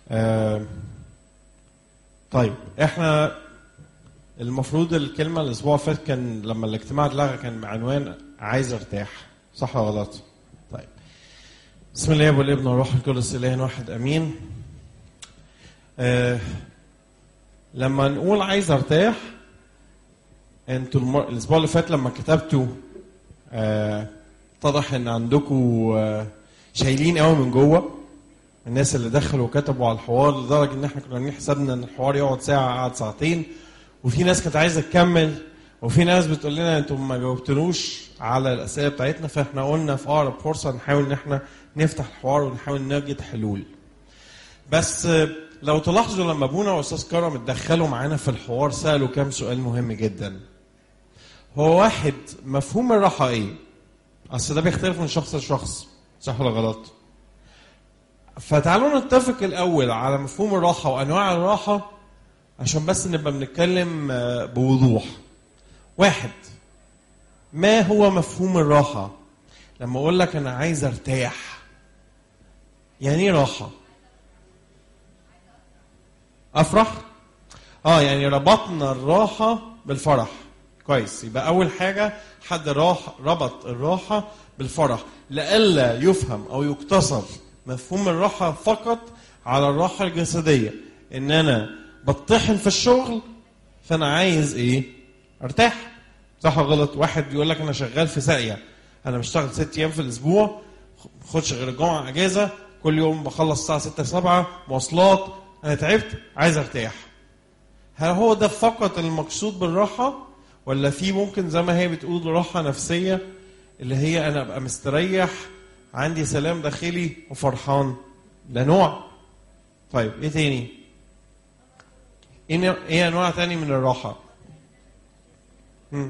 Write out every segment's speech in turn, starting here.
آه طيب احنا المفروض الكلمة الأسبوع اللي فات كان لما الاجتماع اتلغى كان بعنوان عايز ارتاح صح ولا غلط؟ طيب بسم الله والابن والروح القدس إله واحد أمين آه لما نقول عايز ارتاح انتوا المر... الاسبوع اللي فات لما كتبتوا آه، اتضح ان عندكم آه، شايلين قوي من جوه الناس اللي دخلوا وكتبوا على الحوار لدرجه ان احنا كنا عاملين حسابنا ان الحوار يقعد ساعه قعد ساعتين وفي ناس كانت عايزه تكمل وفي ناس بتقول لنا انتم ما جاوبتنوش على الاسئله بتاعتنا فاحنا قلنا في اقرب فرصه نحاول ان احنا نفتح الحوار ونحاول نجد حلول. بس آه، لو تلاحظوا لما ابونا واستاذ كرم اتدخلوا معانا في الحوار سالوا كام سؤال مهم جدا. هو واحد مفهوم الراحه ايه؟ اصل ده بيختلف من شخص لشخص صح ولا غلط؟ فتعالوا نتفق الاول على مفهوم الراحه وانواع الراحه عشان بس نبقى بنتكلم آه، بوضوح. واحد ما هو مفهوم الراحه؟ لما اقول لك انا عايز ارتاح يعني ايه راحه؟ افرح؟ اه يعني ربطنا الراحه بالفرح كويس يبقى اول حاجه حد راح ربط الراحه بالفرح لئلا يفهم او يقتصر مفهوم الراحه فقط على الراحه الجسديه ان انا بطحن في الشغل فانا عايز ايه ارتاح صح ولا غلط واحد بيقول لك انا شغال في ساقيه انا بشتغل ست ايام في الاسبوع ما باخدش غير الجمعه اجازه كل يوم بخلص الساعه 6 7 مواصلات انا تعبت عايز ارتاح هل هو ده فقط المقصود بالراحة ولا في ممكن زي ما هي بتقول راحة نفسية اللي هي أنا أبقى مستريح عندي سلام داخلي وفرحان ده نوع طيب إيه تاني؟ إيه نوع- إيه أنواع تاني من الراحة؟ مم.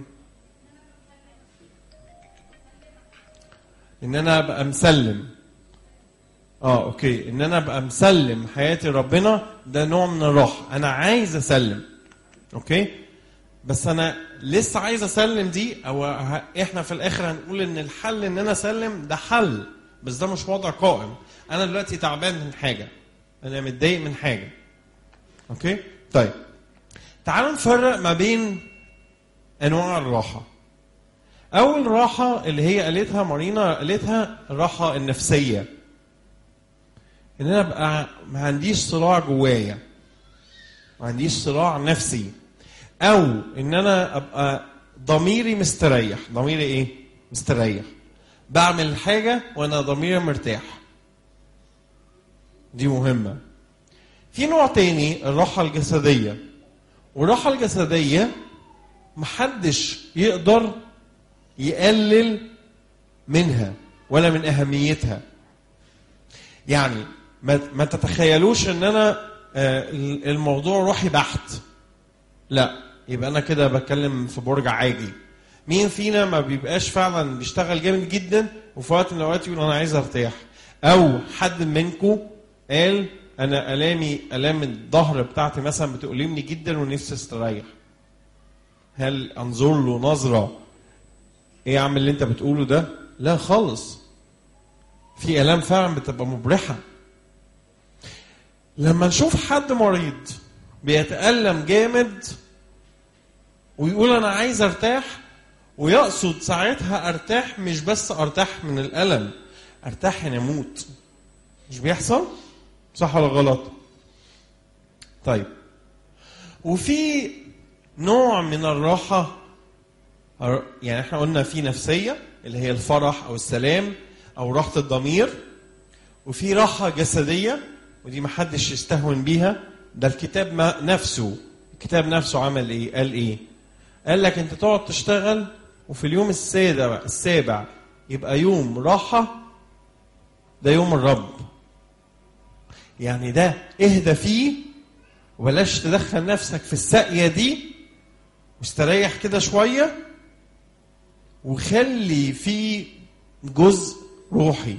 إن أنا أبقى مسلم اه اوكي ان انا ابقى مسلم حياتي ربنا ده نوع من الراحه انا عايز اسلم اوكي بس انا لسه عايز اسلم دي او ه- احنا في الاخر هنقول ان الحل ان انا اسلم ده حل بس ده مش وضع قائم انا دلوقتي تعبان من حاجه انا متضايق من حاجه اوكي طيب تعالوا نفرق ما بين انواع الراحه اول راحه اللي هي قالتها مارينا قالتها الراحه النفسيه ان انا ابقى ما عنديش صراع جوايا ما عنديش صراع نفسي او ان انا ابقى ضميري مستريح ضميري ايه مستريح بعمل حاجه وانا ضميري مرتاح دي مهمه في نوع تاني الراحه الجسديه والراحه الجسديه محدش يقدر يقلل منها ولا من اهميتها يعني ما, ما تتخيلوش ان انا آه، الموضوع روحي بحت لا يبقى انا كده بتكلم في برج عاجي مين فينا ما بيبقاش فعلا بيشتغل جامد جدا وفي وقت من الاوقات يقول انا عايز ارتاح او حد منكم قال انا الامي الام الظهر بتاعتي مثلا بتؤلمني جدا ونفسي استريح هل انظر له نظره ايه يا عم اللي انت بتقوله ده لا خالص في الام فعلا بتبقى مبرحه لما نشوف حد مريض بيتألم جامد ويقول انا عايز ارتاح ويقصد ساعتها ارتاح مش بس ارتاح من الالم ارتاح ان اموت مش بيحصل صح ولا غلط طيب وفي نوع من الراحه يعني احنا قلنا في نفسيه اللي هي الفرح او السلام او راحه الضمير وفي راحه جسديه ودي ما حدش يستهون بيها ده الكتاب ما نفسه الكتاب نفسه عمل ايه قال ايه قال لك انت تقعد تشتغل وفي اليوم السابع السابع يبقى يوم راحه ده يوم الرب يعني ده اهدى فيه وبلاش تدخل نفسك في الساقيه دي واستريح كده شويه وخلي فيه جزء روحي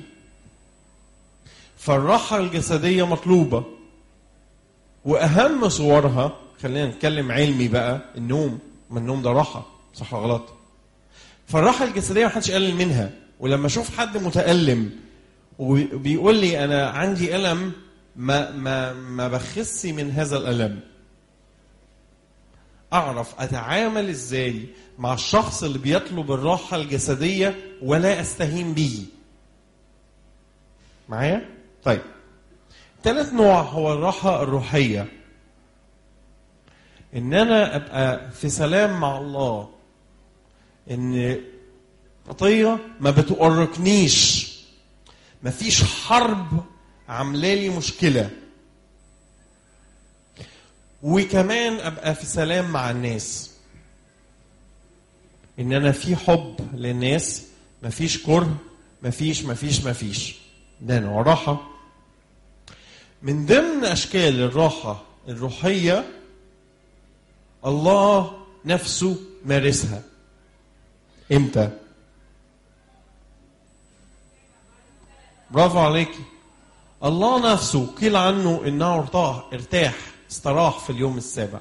فالراحة الجسدية مطلوبة وأهم صورها خلينا نتكلم علمي بقى النوم ما النوم ده راحة صح ولا غلط فالراحة الجسدية ما حدش يقلل منها ولما أشوف حد متألم وبيقول لي أنا عندي ألم ما ما ما بخس من هذا الالم اعرف اتعامل ازاي مع الشخص اللي بيطلب الراحه الجسديه ولا استهين بيه معايا طيب ثالث نوع هو الراحه الروحيه ان انا ابقى في سلام مع الله ان خطيه ما بتؤرقنيش مفيش حرب عامله لي مشكله وكمان ابقى في سلام مع الناس ان انا في حب للناس مفيش كره مفيش مفيش مفيش ده نوع راحه من ضمن اشكال الراحه الروحيه الله نفسه مارسها امتى برافو عليكي الله نفسه قيل عنه انه ارتاح ارتاح استراح في اليوم السابع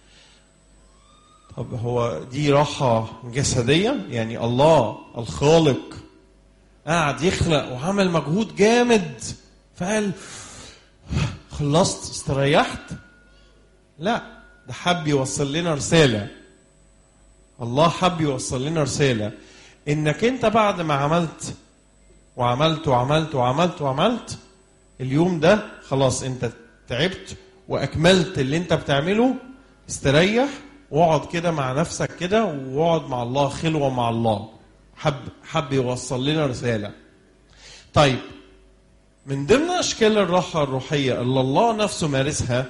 طب هو دي راحة جسدية يعني الله الخالق قعد يخلق وعمل مجهود جامد فقال خلصت استريحت لا ده حب يوصل لنا رسالة الله حب يوصل لنا رسالة انك انت بعد ما عملت وعملت وعملت وعملت وعملت اليوم ده خلاص انت تعبت واكملت اللي انت بتعمله استريح واقعد كده مع نفسك كده واقعد مع الله خلوه مع الله حب حب يوصل لنا رساله طيب من ضمن اشكال الراحه الروحيه اللي الله نفسه مارسها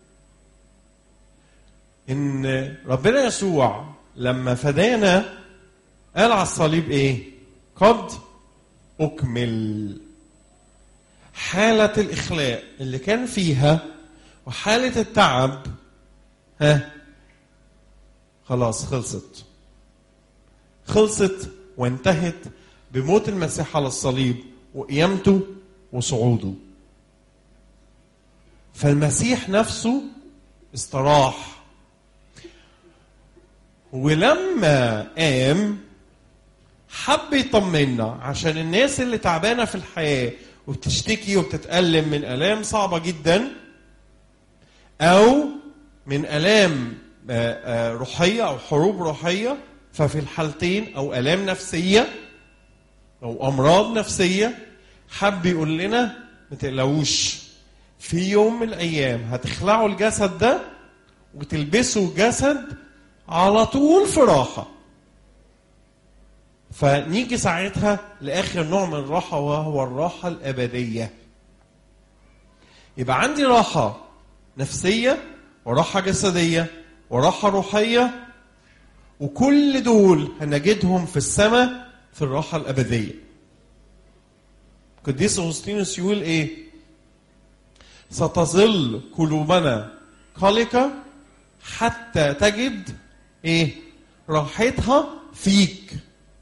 ان ربنا يسوع لما فدانا قال على الصليب ايه قد اكمل حاله الاخلاء اللي كان فيها وحاله التعب ها خلاص خلصت خلصت وانتهت بموت المسيح على الصليب وقيامته وصعوده فالمسيح نفسه استراح ولما قام حب يطمنا عشان الناس اللي تعبانه في الحياه وبتشتكي وبتتألم من آلام صعبة جدا أو من آلام روحية أو حروب روحية ففي الحالتين أو آلام نفسية أو أمراض نفسية حب يقول لنا ما تقلقوش في يوم من الأيام هتخلعوا الجسد ده وتلبسوا جسد على طول في راحة فنيجي ساعتها لآخر نوع من الراحة وهو الراحة الأبدية يبقى عندي راحة نفسية وراحة جسدية وراحة روحية وكل دول هنجدهم في السماء في الراحة الأبدية قديس أغسطينوس يقول إيه ستظل قلوبنا قلقة حتى تجد إيه راحتها فيك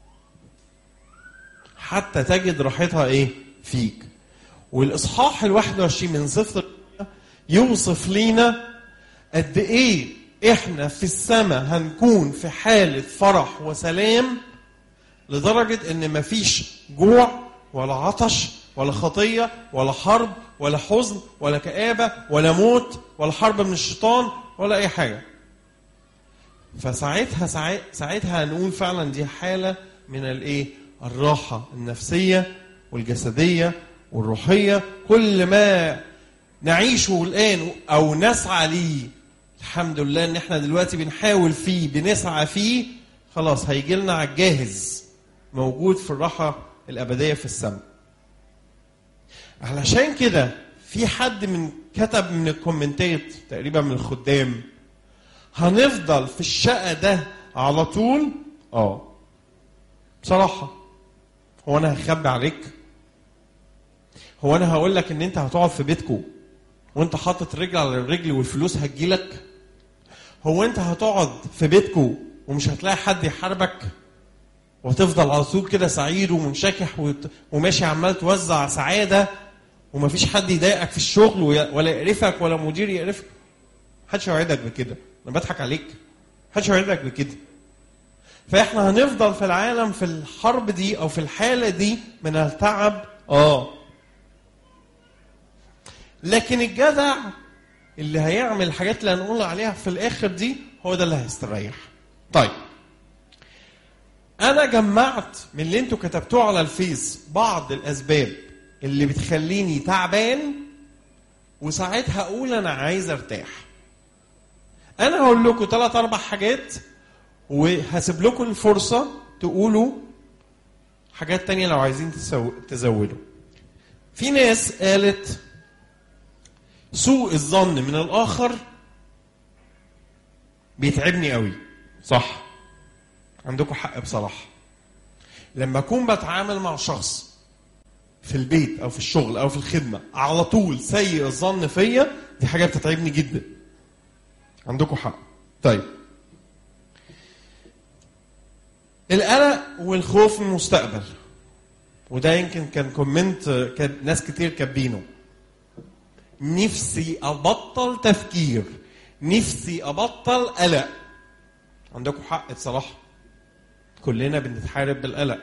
حتى تجد راحتها إيه فيك والإصحاح الواحد وعشرين من سفر يوصف لينا قد إيه إحنا في السماء هنكون في حالة فرح وسلام لدرجة إن مفيش جوع ولا عطش ولا خطية ولا حرب ولا حزن ولا كآبة ولا موت ولا حرب من الشيطان ولا أي حاجة فساعتها ساعتها هنقول فعلا دي حالة من الإيه؟ الراحة النفسية والجسدية والروحية كل ما نعيشه الآن أو نسعى ليه الحمد لله إن إحنا دلوقتي بنحاول فيه بنسعى فيه خلاص هيجي لنا على الجاهز موجود في الراحة الأبدية في السماء علشان كده في حد من كتب من الكومنتات تقريبا من الخدام هنفضل في الشقة ده على طول اه بصراحة هو انا هخبي عليك هو انا هقول لك ان انت هتقعد في بيتكو وانت حاطط رجل على الرجل والفلوس هتجيلك هو انت هتقعد في بيتكو ومش هتلاقي حد يحاربك وهتفضل على طول كده سعيد ومنشكح وت... وماشي عمال توزع سعاده ومفيش حد يضايقك في الشغل ولا يقرفك ولا مدير يقرفك محدش هيوعدك بكده انا بضحك عليك محدش هيوعدك بكده فاحنا هنفضل في العالم في الحرب دي او في الحاله دي من التعب اه لكن الجدع اللي هيعمل الحاجات اللي هنقول عليها في الاخر دي هو ده اللي هيستريح طيب انا جمعت من اللي انتوا كتبتوه على الفيس بعض الاسباب اللي بتخليني تعبان وساعتها اقول انا عايز ارتاح انا هقول لكم ثلاث اربع حاجات وهسيب لكم الفرصه تقولوا حاجات تانية لو عايزين تسو... تزودوا في ناس قالت سوء الظن من الاخر بيتعبني قوي صح عندكم حق بصراحه لما اكون بتعامل مع شخص في البيت او في الشغل او في الخدمه على طول سيء الظن فيا دي حاجه بتتعبني جدا عندكم حق طيب القلق والخوف من المستقبل وده يمكن كان كومنت كان ناس كتير كاتبينه نفسي ابطل تفكير نفسي ابطل قلق عندكم حق بصراحه كلنا بنتحارب بالقلق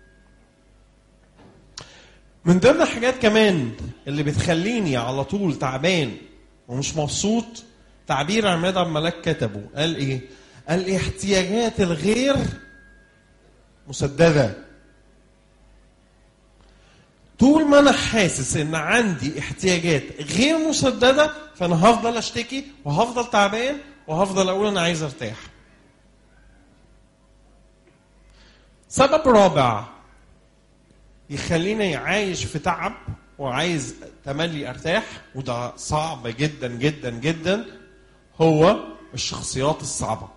من ضمن الحاجات كمان اللي بتخليني على طول تعبان ومش مبسوط تعبير عماد عبد الملاك كتبه قال ايه؟ قال احتياجات الغير مسدده طول ما انا حاسس ان عندي احتياجات غير مسدده فانا هفضل اشتكي وهفضل تعبان وهفضل اقول انا عايز ارتاح سبب رابع يخليني عايش في تعب وعايز تملي ارتاح وده صعب جدا جدا جدا هو الشخصيات الصعبه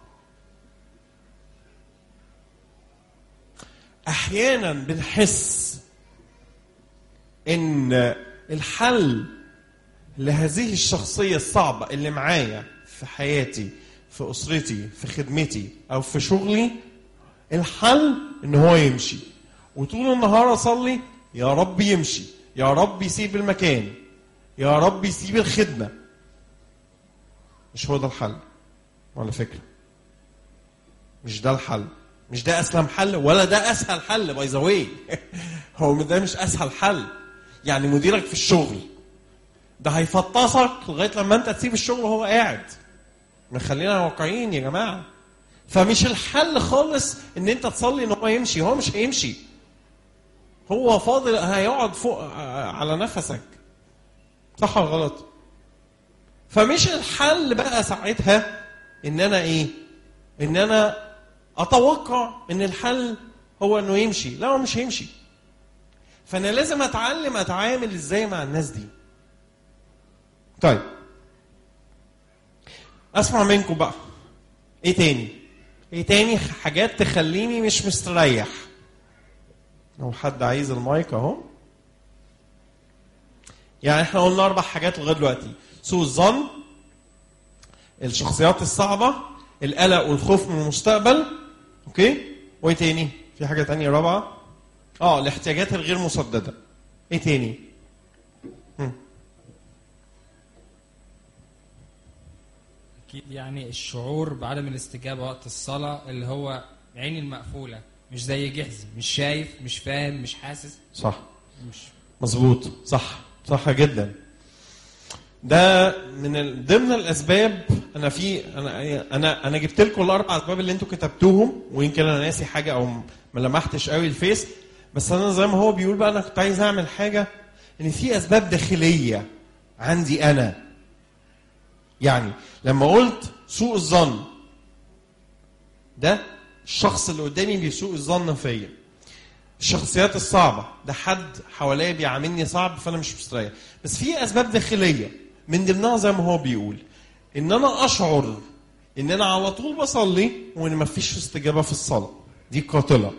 احيانا بنحس ان الحل لهذه الشخصيه الصعبه اللي معايا في حياتي في اسرتي في خدمتي او في شغلي الحل ان هو يمشي وطول النهار اصلي يا رب يمشي يا رب يسيب المكان يا رب يسيب الخدمه مش هو ده الحل ولا فكره مش ده الحل مش ده اسلم حل ولا ده اسهل حل باي ذا واي هو ده مش اسهل حل يعني مديرك في الشغل ده هيفطسك لغايه لما انت تسيب الشغل وهو قاعد ما خلينا واقعيين يا جماعه فمش الحل خالص ان انت تصلي ان هو يمشي هو مش هيمشي هو فاضل هيقعد فوق على نفسك صح ولا غلط فمش الحل بقى ساعتها ان انا ايه ان انا اتوقع ان الحل هو انه يمشي لا هو مش هيمشي فانا لازم اتعلم اتعامل ازاي مع الناس دي طيب اسمع منكم بقى ايه تاني ايه تاني حاجات تخليني مش مستريح لو حد عايز المايك اهو يعني احنا قلنا اربع حاجات لغايه دلوقتي سوء الظن الشخصيات الصعبه القلق والخوف من المستقبل اوكي وايه تاني في حاجه تانية رابعه اه الاحتياجات الغير مسدده ايه تاني هم. اكيد يعني الشعور بعدم الاستجابه وقت الصلاه اللي هو عيني المقفوله مش زي جحزي مش شايف مش فاهم مش حاسس صح مش مظبوط صح صح جدا ده من ال- ضمن الاسباب انا في انا انا انا جبت لكم الاربع اسباب اللي انتوا كتبتوهم ويمكن انا ناسي حاجه او ما لمحتش قوي الفيس بس انا زي ما هو بيقول بقى انا كنت عايز اعمل حاجه ان في اسباب داخليه عندي انا يعني لما قلت سوء الظن ده الشخص اللي قدامي بيسوء الظن فيا الشخصيات الصعبة ده حد حواليا بيعاملني صعب فأنا مش مستريح بس في أسباب داخلية من ضمنها زي ما هو بيقول إن أنا أشعر إن أنا على طول بصلي وإن مفيش استجابة في الصلاة دي قاتلة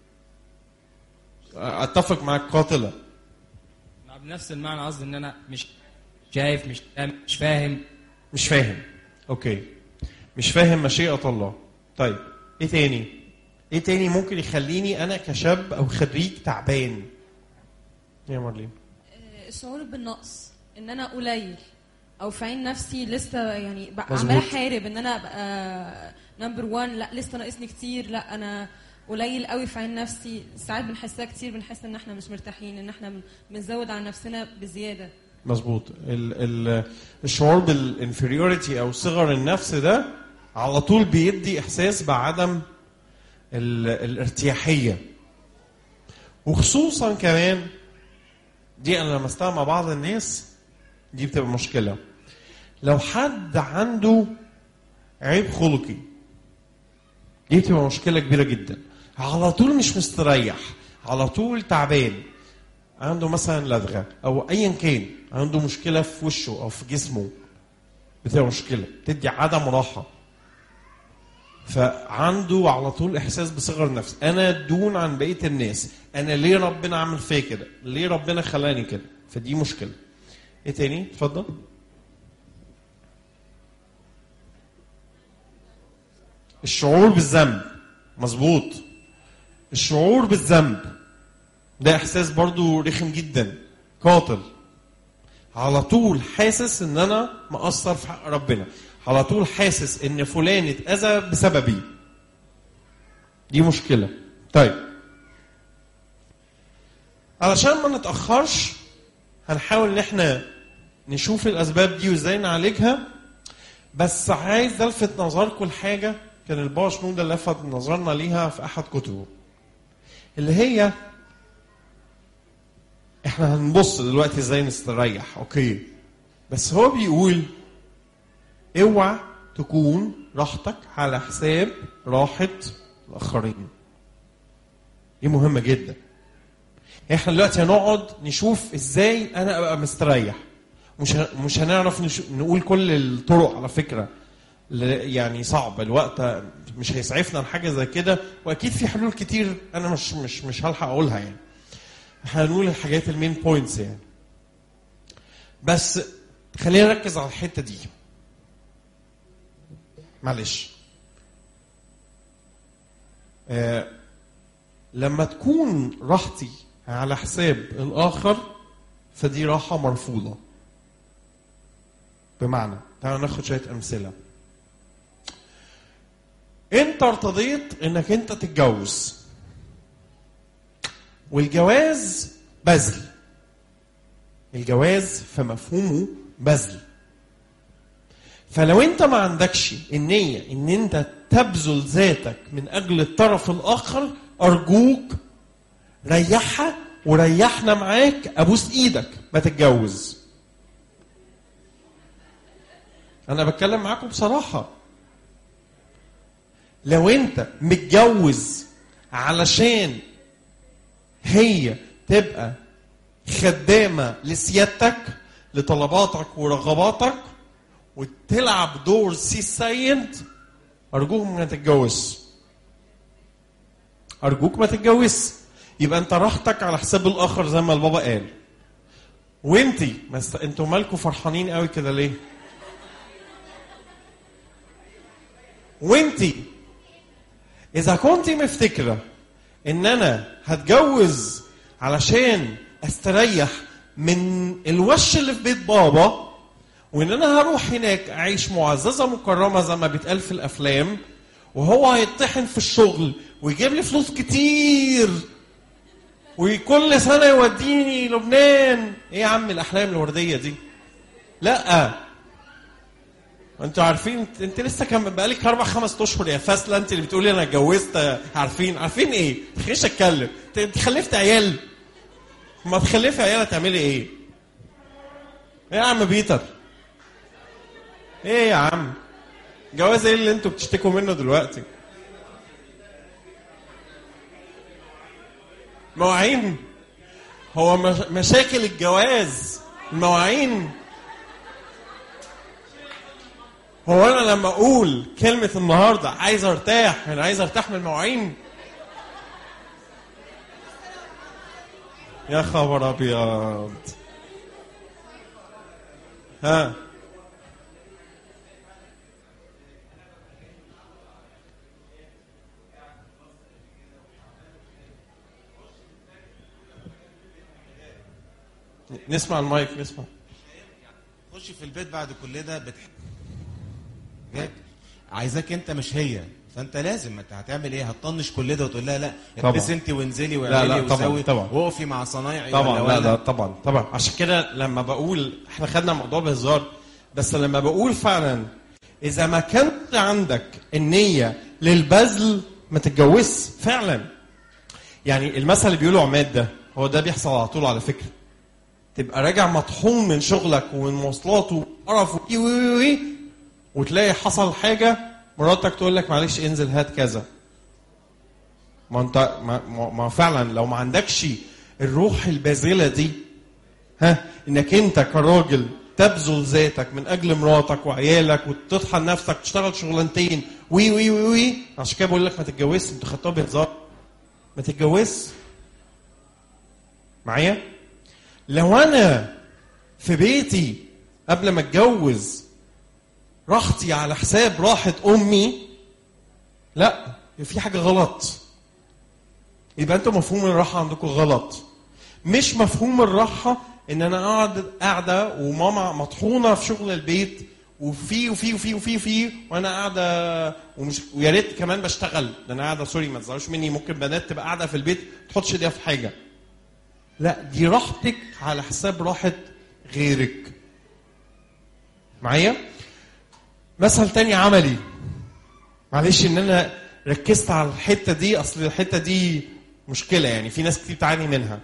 أتفق معاك قاتلة مع بنفس المعنى قصدي ان انا مش شايف مش فاهم مش فاهم مش فاهم أوكي مش فاهم مشيئة الله طيب إيه تاني؟ إيه تاني ممكن يخليني أنا كشاب أو خريج تعبان؟ يا مارلين الشعور بالنقص ان انا قليل او في عين نفسي لسه يعني بقى مظبوط. عماله احارب ان انا ابقى نمبر 1 لا لسه ناقصني كتير لا انا قليل قوي في عين نفسي ساعات بنحسها كتير بنحس ان احنا مش مرتاحين ان احنا بن- بنزود على نفسنا بزياده مظبوط ال ال الشعور بالانفيريوريتي او صغر النفس ده على طول بيدي احساس بعدم ال الارتياحيه وخصوصا كمان دي انا لمستها مع بعض الناس دي بتبقى مشكله لو حد عنده عيب خلقي دي بتبقى مشكله كبيره جدا على طول مش مستريح على طول تعبان عنده مثلا لدغه او ايا كان عنده مشكله في وشه او في جسمه بتبقى مشكله بتدي عدم راحه فعنده على طول احساس بصغر نفس انا دون عن بقيه الناس انا ليه ربنا عمل فيا كده ليه ربنا خلاني كده فدي مشكله ايه تاني اتفضل الشعور بالذنب مظبوط الشعور بالذنب ده احساس برضو رخم جدا قاتل على طول حاسس ان انا مقصر في حق ربنا على طول حاسس ان فلان اتاذى بسببي دي مشكله طيب علشان ما نتاخرش هنحاول ان احنا نشوف الاسباب دي وازاي نعالجها بس عايز الفت نظركم لحاجه كان البابا شنودة لفت نظرنا ليها في احد كتبه اللي هي احنا هنبص دلوقتي ازاي نستريح اوكي بس هو بيقول اوعى تكون راحتك على حساب راحة الآخرين. دي مهمة جدا. احنا دلوقتي هنقعد نشوف ازاي انا ابقى مستريح. مش ه- مش هنعرف نش... نقول كل الطرق على فكرة. ل- يعني صعب الوقت مش هيسعفنا لحاجة زي كده واكيد في حلول كتير انا مش مش مش هلحق اقولها يعني. احنا هنقول الحاجات المين بوينتس يعني. بس خلينا نركز على الحتة دي. معلش آه لما تكون راحتي على حساب الآخر فدي راحة مرفوضة بمعنى تعالوا ناخد شوية أمثلة أنت ارتضيت إنك أنت تتجوز والجواز بذل الجواز في مفهومه بذل فلو انت ما عندكش النية ان انت تبذل ذاتك من اجل الطرف الاخر ارجوك ريحها وريحنا معاك ابوس ايدك ما تتجوز انا بتكلم معاكم بصراحة لو انت متجوز علشان هي تبقى خدامة لسيادتك لطلباتك ورغباتك وتلعب دور سي سيد ارجوك ما تتجوز ارجوك ما تتجوز يبقى انت راحتك على حساب الاخر زي ما البابا قال وانتي بس انتوا مالكوا فرحانين قوي كده ليه وانتي اذا كنت مفتكره ان انا هتجوز علشان استريح من الوش اللي في بيت بابا وان انا هروح هناك اعيش معززه مكرمه زي ما بيتقال في الافلام وهو هيطحن في الشغل ويجيب لي فلوس كتير وكل سنه يوديني لبنان ايه يا عم الاحلام الورديه دي لا انتوا عارفين انت, انت لسه كان بقالك اربع خمس اشهر يا فاسله انت اللي بتقولي انا اتجوزت عارفين عارفين ايه؟ تخش اتكلم انت- انت خلفت عيال ما تخلفي عيال هتعملي ايه؟ ايه يا عم بيتر؟ ايه يا عم؟ جواز ايه اللي انتوا بتشتكوا منه دلوقتي؟ مواعين هو مش... مشاكل الجواز المواعين هو انا لما اقول كلمه النهارده عايز ارتاح انا عايز ارتاح من المواعين يا خبر ابيض ها نسمع المايك نسمع خش في البيت بعد كل ده بتح... جاك عايزاك انت مش هي فانت لازم انت هتعمل ايه هتطنش كل ده وتقول لها لا طبعا. البسي انت وانزلي لا، واعملي لا، طبعا، وسوي طبعا. وقفي مع صنايعي طبعا ولا لا ولا لا طبعا طبعا عشان كده لما بقول احنا خدنا الموضوع بهزار بس لما بقول فعلا اذا ما كانت عندك النيه للبذل ما تتجوزش فعلا يعني المثل اللي بيقوله عماد ده هو ده بيحصل على طول على فكره تبقى راجع مطحون من شغلك ومن مواصلات وقرف وي وي وي وتلاقي حصل حاجه مراتك تقول لك معلش انزل هات كذا ما انت ما, ما ما فعلا لو ما عندكش الروح الباذله دي ها انك انت كراجل تبذل ذاتك من اجل مراتك وعيالك وتطحن نفسك تشتغل شغلانتين وي وي وي وي عشان كده بقول لك ما تتجوزش انت خدتها بهزار ما تتجوزش معايا لو انا في بيتي قبل ما اتجوز راحتي على حساب راحه امي لا في حاجه غلط يبقى انتوا مفهوم الراحه عندكم غلط مش مفهوم الراحه ان انا قاعد قاعده وماما مطحونه في شغل البيت وفي وفي وفي وفي وفي وانا قاعده ومش ويا ريت كمان بشتغل ده انا قاعده سوري ما تزعلوش مني ممكن بنات تبقى قاعده في البيت ما تحطش ايديها في حاجه لا دي راحتك على حساب راحه غيرك معايا مثل تاني عملي معلش ان انا ركزت على الحته دي اصل الحته دي مشكله يعني في ناس كتير بتعاني منها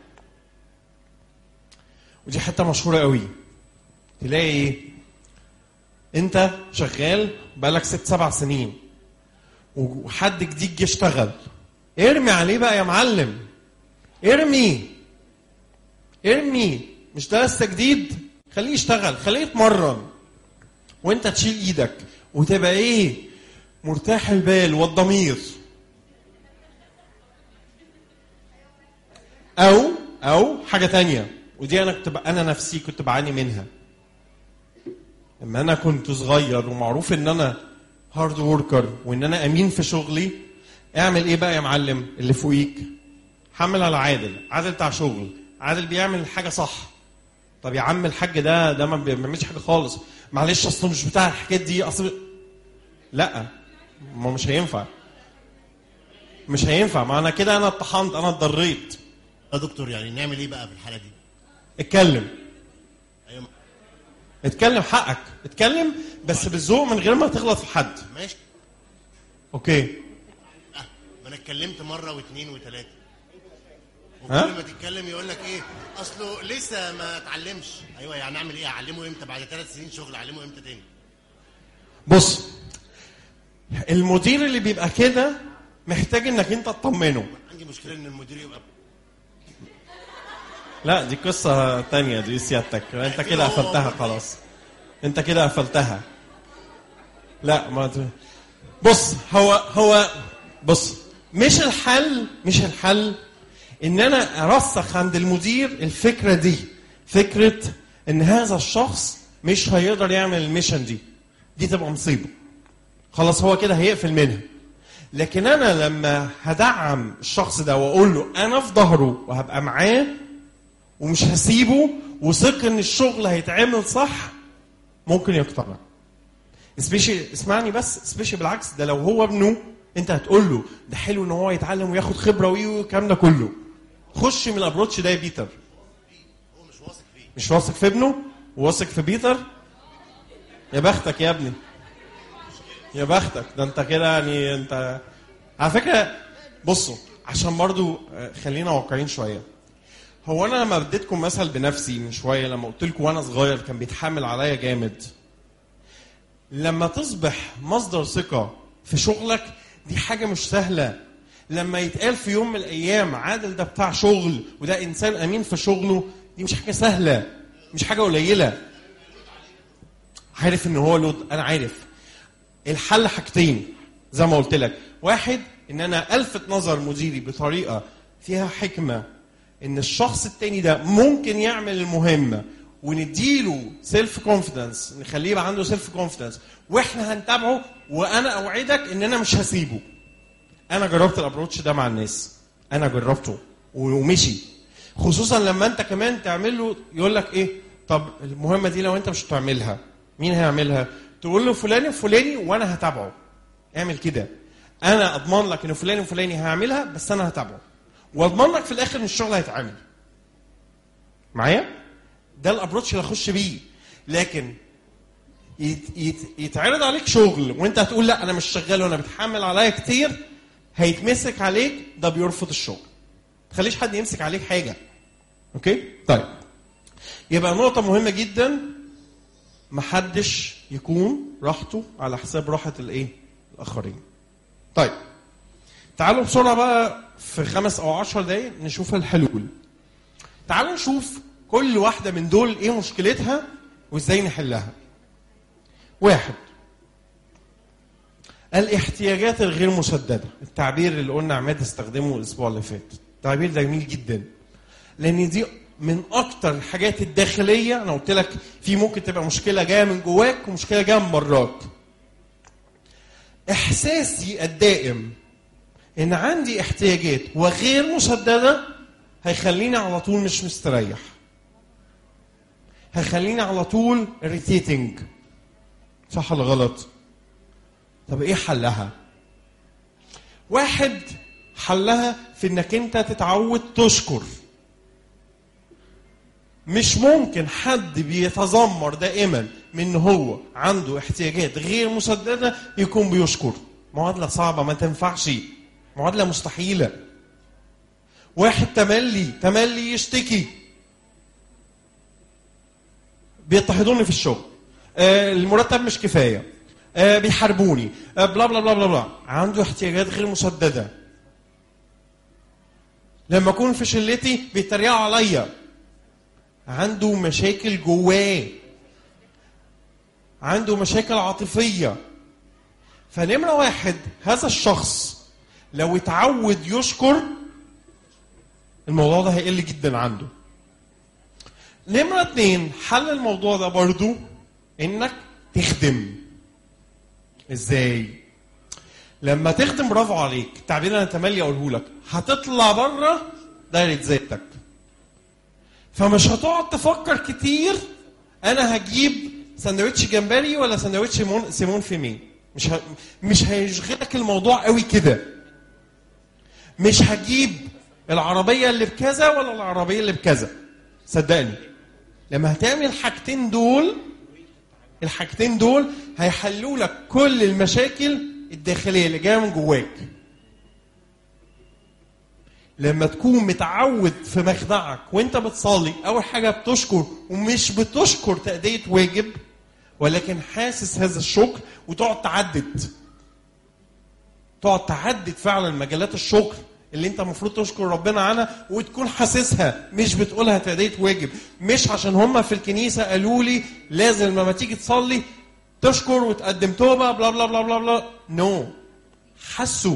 ودي حته مشهوره قوي تلاقي ايه انت شغال بقالك ست سبع سنين وحد جديد جه اشتغل ارمي عليه بقى يا معلم ارمي ارمي مش ده لسه جديد خليه يشتغل خليه يتمرن وانت تشيل ايدك وتبقى ايه مرتاح البال والضمير او او حاجه تانية ودي انا كنت ب- انا نفسي كنت بعاني منها لما انا كنت صغير ومعروف ان انا هارد وركر وان انا امين في شغلي اعمل ايه بقى يا معلم اللي فوقيك حمل على عادل عادل بتاع شغل عادل بيعمل الحاجه صح طب يا عم الحاج ده ده ما بيعملش حاجه خالص معلش اصله مش بتاع الحاجات دي اصل لا ما مش هينفع مش هينفع ما انا كده انا اتطحنت انا اتضريت يا دكتور يعني نعمل ايه بقى في الحاله دي؟ اتكلم ايوه اتكلم حقك اتكلم بس بالذوق من غير ما تغلط في حد ماشي اوكي آه. ما انا اتكلمت مره واثنين وثلاثه ها؟ وكل ما تتكلم يقول لك ايه اصله لسه ما اتعلمش ايوه يعني اعمل ايه اعلمه امتى بعد ثلاث سنين شغل اعلمه امتى تاني بص المدير اللي بيبقى كده محتاج انك انت تطمنه عندي مشكله ان المدير يبقى لا دي قصة تانية دي سيادتك انت كده قفلتها خلاص انت كده قفلتها لا ما ت... بص هو هو بص مش الحل مش الحل ان انا ارسخ عند المدير الفكرة دي فكرة ان هذا الشخص مش هيقدر يعمل الميشن دي دي تبقى مصيبة خلاص هو كده هيقفل منها لكن انا لما هدعم الشخص ده واقول له انا في ظهره وهبقى معاه ومش هسيبه وثق ان الشغل هيتعمل صح ممكن يقتنع سبيشي اسمعني بس سبيشي بالعكس ده لو هو ابنه انت هتقول له ده حلو ان هو يتعلم وياخد خبره وي والكلام ده كله خش من الابروتش ده يا بيتر هو مش واثق فيه مش واثق في ابنه وواثق في بيتر يا بختك يا ابني يا بختك ده انت كده يعني انت على فكره بصوا عشان برضو آه، خلينا واقعيين شويه هو انا لما اديتكم مثل بنفسي من شويه لما قلت لكم وانا صغير كان بيتحامل عليا جامد لما تصبح مصدر ثقه في شغلك دي حاجه مش سهله لما يتقال في يوم من الايام عادل ده بتاع شغل وده انسان امين في شغله دي مش حاجه سهله مش حاجه قليله عارف ان هو لود انا عارف الحل حاجتين زي ما قلت لك واحد ان انا الفت نظر مديري بطريقه فيها حكمه ان الشخص التاني ده ممكن يعمل المهمه ونديله سيلف كونفيدنس نخليه يبقى عنده سيلف كونفيدنس واحنا هنتابعه وانا اوعدك ان انا مش هسيبه انا جربت الابروتش ده مع الناس انا جربته ومشي خصوصا لما انت كمان تعمل له يقول لك ايه طب المهمه دي لو انت مش هتعملها مين هيعملها تقول له فلان الفلاني وانا هتابعه اعمل كده انا اضمن لك ان فلان وفلاني هيعملها بس انا هتابعه واضمن لك في الاخر ان الشغل هيتعمل معايا ده الابروتش اللي اخش بيه لكن يت يت يتعرض عليك شغل وانت هتقول لا انا مش شغال وانا بتحمل عليا كتير هيتمسك عليك ده بيرفض الشغل ما تخليش حد يمسك عليك حاجه اوكي طيب يبقى نقطه مهمه جدا محدش يكون راحته على حساب راحه الايه الاخرين طيب تعالوا بسرعه بقى في خمس او عشر دقايق نشوف الحلول تعالوا نشوف كل واحده من دول ايه مشكلتها وازاي نحلها واحد الاحتياجات الغير مسدده التعبير اللي قلنا عماد استخدمه الاسبوع اللي فات التعبير ده جميل جدا لان دي من اكتر الحاجات الداخليه انا قلت لك في ممكن تبقى مشكله جايه من جواك ومشكله جايه من براك احساسي الدائم ان عندي احتياجات وغير مسدده هيخليني على طول مش مستريح هيخليني على طول irritating صح ولا غلط طب ايه حلها واحد حلها في انك انت تتعود تشكر مش ممكن حد بيتذمر دائما من ان هو عنده احتياجات غير مسدده يكون بيشكر معادله صعبه ما تنفعش معادله مستحيله واحد تملي تملي يشتكي بيضطهدوني في الشغل آه المرتب مش كفايه آه بيحاربوني آه بلا بلا بلا بلا بلا عنده احتياجات غير مسدده لما اكون في شلتي بيتريقوا عليا عنده مشاكل جواه عنده مشاكل عاطفيه فنمره واحد هذا الشخص لو اتعود يشكر الموضوع ده هيقل جدا عنده نمرة اتنين حل الموضوع ده برضو انك تخدم ازاي لما تخدم برافو عليك التعبير انا تملي اقوله لك هتطلع بره دايره ذاتك فمش هتقعد تفكر كتير انا هجيب سندوتش جمبري ولا سندوتش سيمون سيمون فيمي مش ه... مش هيشغلك الموضوع قوي كده مش هجيب العربيه اللي بكذا ولا العربيه اللي بكذا صدقني لما هتعمل الحاجتين دول الحاجتين دول هيحلوا لك كل المشاكل الداخليه اللي جايه من جواك لما تكون متعود في مخدعك وانت بتصلي اول حاجه بتشكر ومش بتشكر تاديه واجب ولكن حاسس هذا الشكر وتقعد تعدد تقعد تعدد فعلا مجالات الشكر اللي انت المفروض تشكر ربنا عنها وتكون حاسسها مش بتقولها تأدية واجب مش عشان هم في الكنيسة قالوا لي لازم لما تيجي تصلي تشكر وتقدم توبة بلا بلا بلا بلا بلا نو no. حسوا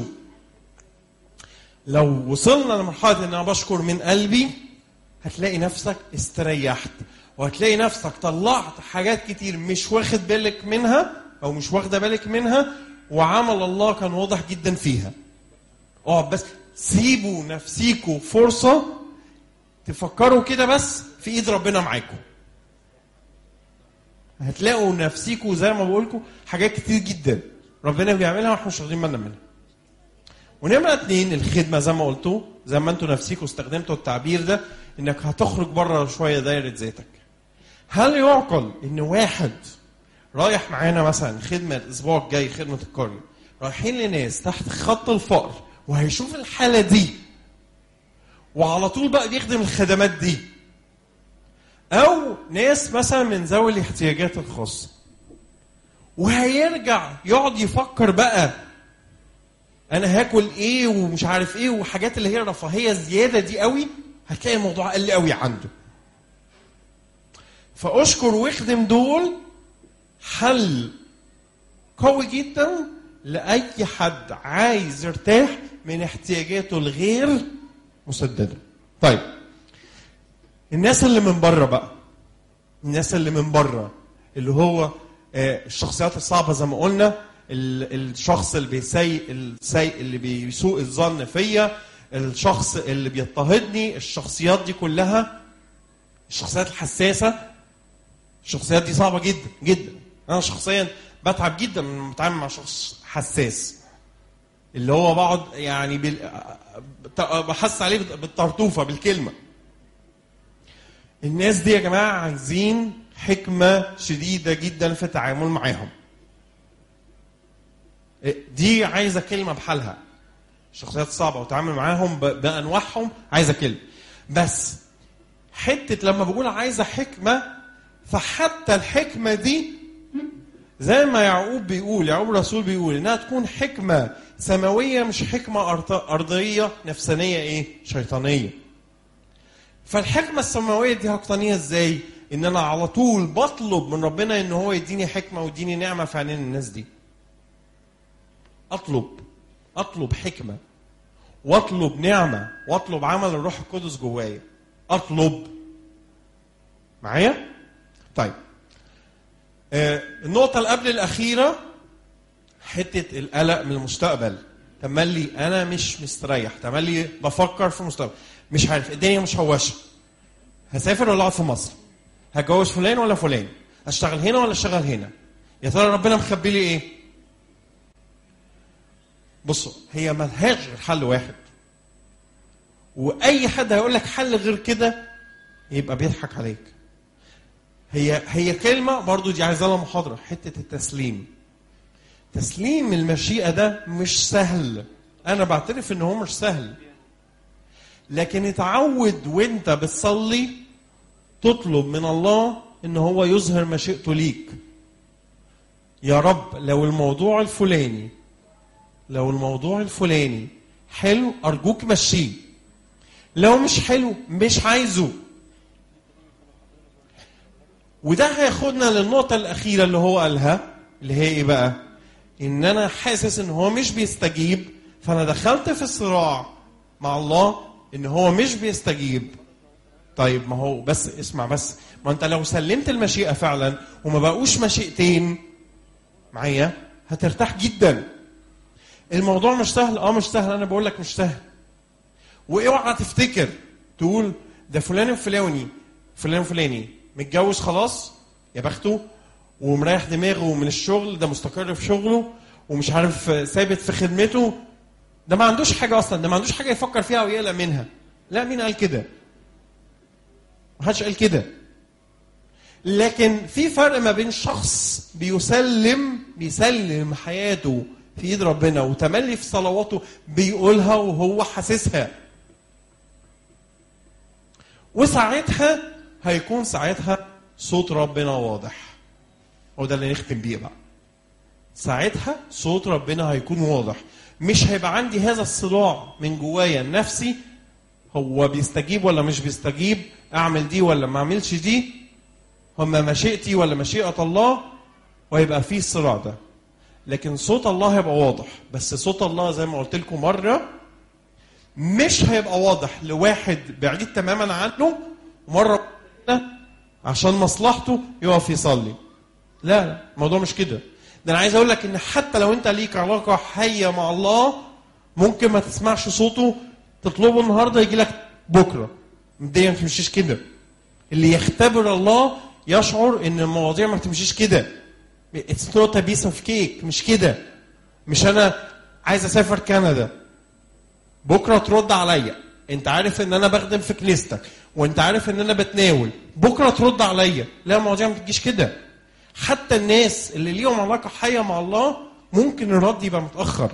لو وصلنا لمرحلة ان انا بشكر من قلبي هتلاقي نفسك استريحت وهتلاقي نفسك طلعت حاجات كتير مش واخد بالك منها او مش واخده بالك منها وعمل الله كان واضح جدا فيها اقعد بس سيبوا نفسيكوا فرصة تفكروا كده بس في ايد ربنا معاكم هتلاقوا نفسيكوا زي ما بقولكم حاجات كتير جدا ربنا بيعملها واحنا مش واخدين بالنا منها ونمرة اتنين الخدمة زي ما قلتوا زي ما انتوا نفسيكوا استخدمتوا التعبير ده انك هتخرج بره شوية دايرة ذاتك هل يعقل ان واحد رايح معانا مثلا خدمة الاسبوع الجاي خدمة القرية رايحين لناس تحت خط الفقر وهيشوف الحالة دي وعلى طول بقى بيخدم الخدمات دي أو ناس مثلا من ذوي الاحتياجات الخاصة وهيرجع يقعد يفكر بقى أنا هاكل إيه ومش عارف إيه وحاجات اللي هي رفاهية زيادة دي قوي هتلاقي الموضوع قل قوي عنده فأشكر واخدم دول حل قوي جدا لأي حد عايز يرتاح من احتياجاته الغير مسددة طيب الناس اللي من بره بقى الناس اللي من بره اللي هو آه، الشخصيات الصعبة زي ما قلنا ال- الشخص اللي بيسيء السيء اللي بيسوء الظن فيا الشخص اللي بيضطهدني الشخصيات دي كلها الشخصيات الحساسة الشخصيات دي صعبة جدا جدا أنا شخصيا بتعب جدا لما بتعامل مع شخص حساس اللي هو بقعد يعني بال... بحس عليه بالطرطوفه بالكلمه الناس دي يا جماعه عايزين حكمه شديده جدا في التعامل معاهم دي عايزه كلمه بحالها الشخصيات الصعبه والتعامل معاهم ب... بانواعهم عايزه كلمه بس حته لما بقول عايزه حكمه فحتى الحكمه دي زي ما يعقوب بيقول يعقوب الرسول بيقول انها تكون حكمه سماويه مش حكمه أرض- ارضيه نفسانيه ايه شيطانيه فالحكمه السماويه دي هقتنيها ازاي ان انا على طول بطلب من ربنا ان هو يديني حكمه ويديني نعمه في عينين الناس دي اطلب اطلب حكمه واطلب نعمه واطلب عمل الروح القدس جوايا اطلب معايا طيب آه النقطه اللي قبل الاخيره حته القلق من المستقبل تملي انا مش مستريح تملي بفكر في المستقبل مش عارف الدنيا مشوشه هسافر ولا اقعد في مصر هتجوز فلان ولا فلان اشتغل هنا ولا اشتغل هنا يا ترى ربنا مخبي لي ايه بصوا هي ملهاش غير حل واحد واي حد هيقول لك حل غير كده يبقى بيضحك عليك هي هي كلمه برضو دي عايزه لها محاضره حته التسليم تسليم المشيئه ده مش سهل انا بعترف ان هو مش سهل لكن اتعود وانت بتصلي تطلب من الله ان هو يظهر مشيئته ليك يا رب لو الموضوع الفلاني لو الموضوع الفلاني حلو ارجوك مشيه لو مش حلو مش عايزه وده هياخدنا للنقطة الأخيرة اللي هو قالها اللي هي إيه بقى؟ إن أنا حاسس إن هو مش بيستجيب فأنا دخلت في الصراع مع الله إن هو مش بيستجيب طيب ما هو بس اسمع بس ما أنت لو سلمت المشيئة فعلا وما بقوش مشيئتين معايا هترتاح جدا الموضوع مش سهل اه مش سهل انا بقول لك مش سهل واوعى تفتكر تقول ده فلان الفلاني فلان الفلاني متجوز خلاص يا بخته ومريح دماغه من الشغل ده مستقر في شغله ومش عارف ثابت في خدمته ده ما عندوش حاجه اصلا ده ما عندوش حاجه يفكر فيها ويقلق منها لا مين قال كده ما حدش قال كده لكن في فرق ما بين شخص بيسلم بيسلم حياته في ايد ربنا وتملي في صلواته بيقولها وهو حاسسها وساعتها هيكون ساعتها صوت ربنا واضح هو ده اللي نختم بيه بقى ساعتها صوت ربنا هيكون واضح مش هيبقى عندي هذا الصراع من جوايا النفسي هو بيستجيب ولا مش بيستجيب اعمل دي ولا ما اعملش دي هما مشيئتي ولا مشيئة الله وهيبقى فيه الصراع ده لكن صوت الله هيبقى واضح بس صوت الله زي ما قلت لكم مرة مش هيبقى واضح لواحد بعيد تماما عنه مرة عشان مصلحته يقف يصلي لا لا الموضوع مش كده ده انا عايز اقول لك ان حتى لو انت ليك علاقه حيه مع الله ممكن ما تسمعش صوته تطلبه النهارده يجي لك بكره الدنيا ما بتمشيش كده اللي يختبر الله يشعر ان المواضيع ما بتمشيش كده اتس نوت بيس اوف كيك مش كده مش انا عايز اسافر كندا بكره ترد عليا انت عارف ان انا بخدم في كنيستك وانت عارف ان انا بتناول بكره ترد عليا لا المواضيع ما بتجيش كده حتى الناس اللي ليهم علاقه حيه مع الله ممكن الرد يبقى متاخر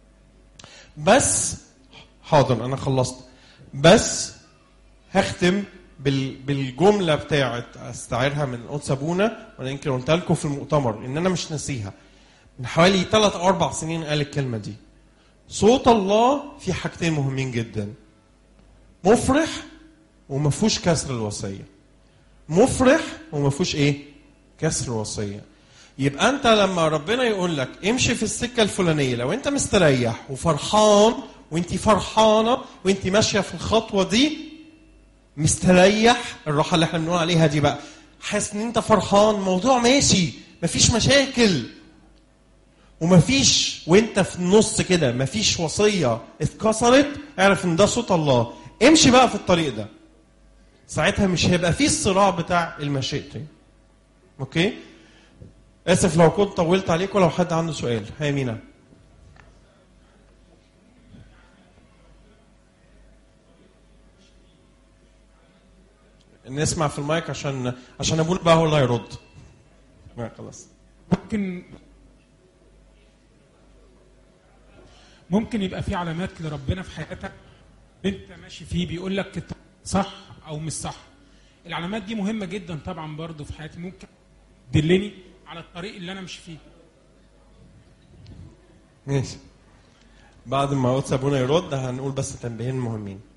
بس حاضر انا خلصت بس هختم بال... بالجمله بتاعت استعيرها من قدس ابونا وانا يمكن قلتها لكم في المؤتمر ان انا مش ناسيها من حوالي ثلاث او اربع سنين قال الكلمه دي صوت الله في حاجتين مهمين جدا مفرح وما فيهوش كسر الوصيه مفرح وما فيهوش ايه كسر الوصيه يبقى انت لما ربنا يقول لك امشي في السكه الفلانيه لو انت مستريح وفرحان وانت فرحانه وانت ماشيه في الخطوه دي مستريح الراحه اللي احنا بنقول عليها دي بقى حاسس ان انت فرحان الموضوع ماشي مفيش مشاكل ومفيش وانت في النص كده مفيش وصيه اتكسرت اعرف ان ده صوت الله امشي بقى في الطريق ده ساعتها مش هيبقى فيه الصراع بتاع المشيئتين اوكي اسف لو كنت طولت عليكم لو حد عنده سؤال هيا مينا نسمع في المايك عشان عشان ابونا بقى هو اللي هيرد ما خلاص ممكن ممكن يبقى في علامات لربنا في حياتك انت ماشي فيه بيقول لك الط- صح او مش صح العلامات دي مهمه جدا طبعا برضو في حياتي ممكن تدلني على الطريق اللي انا ماشي فيه ماشي بعد ما قدس ابونا يرد هنقول بس تنبيهين مهمين